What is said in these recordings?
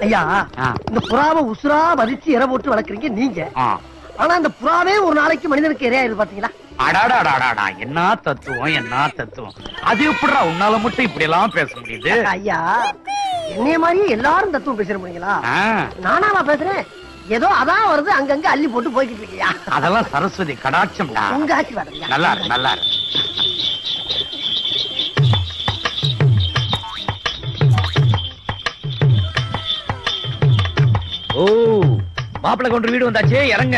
ஐயா ஆ. இந்த புறாவை உசுரா மதிச்சு இற போட்டு வளர்க்குறீங்க நீங்க ஆ. ஆனா இந்த புறாவே ஒரு நாளைக்கு மனிதனுக்கு இரையாயிருது பாத்தீங்களா அடாடாடாடாடா என்ன தத்துவம் என்ன தத்துவம் அது எப்படிடா உன்னால மட்டும் இப்படி எல்லாம் பேச முடியுது ஐயா என்னைய மாதிரியே எல்லாரும் தத்துவம் பேசுற முடியுங்களா ஆ, நானாவா பேசுறேன் ஏதோ அதான் வருது அங்கங்க அள்ளி போட்டு போய்கிட்டு இருக்கியா அதெல்லாம் சரஸ்வதி கடாட்சம்டா உங்க ஆசீர்வாதம் ஐயா. நல்லா இரு நல்லா இரு ஓ மாப்பிள்ளை கொண்டு வீடு வந்தாச்சு இறங்க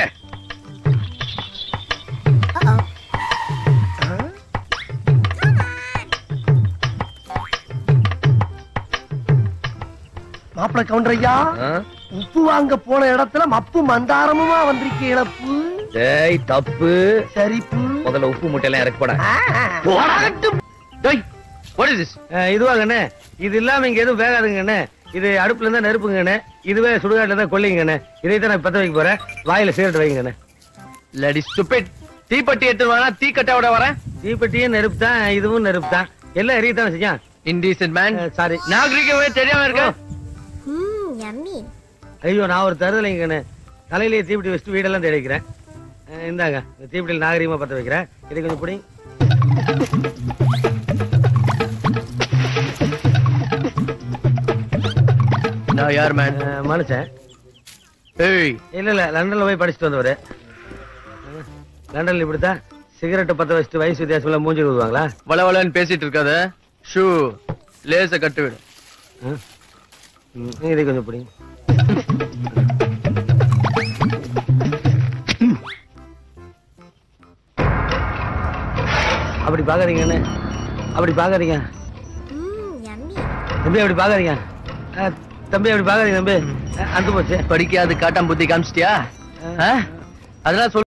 மாப்பிள கவுண்டர் ஐயா உப்பு வாங்க போன இடத்துல மப்பு மந்தாரமுமா வந்திருக்க இழப்பு டேய் தப்பு சரிப்பு முதல்ல உப்பு மூட்டையெல்லாம் இறக்க போட ஆ. டேய் what is this இதுவாங்கண்ணே இது இல்லாம இங்க எதுவும் வேகாதுங்கண்ணே இது அடுப்புல இருந்தா நெருப்புங்கண்ணே இதுவே சுடுகாட்டுல இருந்தா கொல்லிங்கண்ணே இதை தான் நான் பத்த வைக்க போறேன் வாயில சீரட்டு வைங்கண்ணே லடி ஸ்டூபிட் தீப்பெட்டி எடுத்து வானா தீ கட்டாவோட வரேன் தீப்பெட்டியும் நெருப்பு தான் இதுவும் நெருப்பு தான் எல்லாம் எரியத்தான் செஞ்சான் இன்டீசன்ட் மேன் சாரி நாகரிகமே தெரியாம இருக்க ம் யம்மி ஐயோ நான் ஒரு தருதலைங்கண்ணே தலையிலேயே தீப்பெட்டி வச்சுட்டு வீடெல்லாம் தேடி வைக்கிறேன் அஹ் இந்தாங்க இந்த தீப்பெட்டியில் நாகரிகமா பத்த வைக்கிறேன் இதை கொஞ்சம் பிடி நான் யார் மேன் அஹ் மனுஷன் ஏய் இல்ல இல்ல லண்டன்ல போய் படிச்சுட்டு வந்தவரு அஹ் லண்டன்ல இப்படித்தான் சிகரெட்டை பத்த வச்சுட்டு வயசு வித்தியாசம் எல்லாம் மூஞ்சி ஊதுவாங்களா வளவளன்னு பேசிட்டு இருக்காத ஷூ லேச கட்டு விடு அஹ் ம், இதை கொஞ்சம் பிடி அப்படி பாக்காதீங்கண்ணே அப்படி பாக்காதீங்க ம் யம்மி தம்பி அப்படி பாக்காதீங்க அஹ், தம்பி அப்படி பாக்காதீங்க தம்பி அஹ், அந்து போச்சு படிக்காது காட்டாம் புத்தி காமிச்சிட்டியா அதெல்லாம் சொல்லு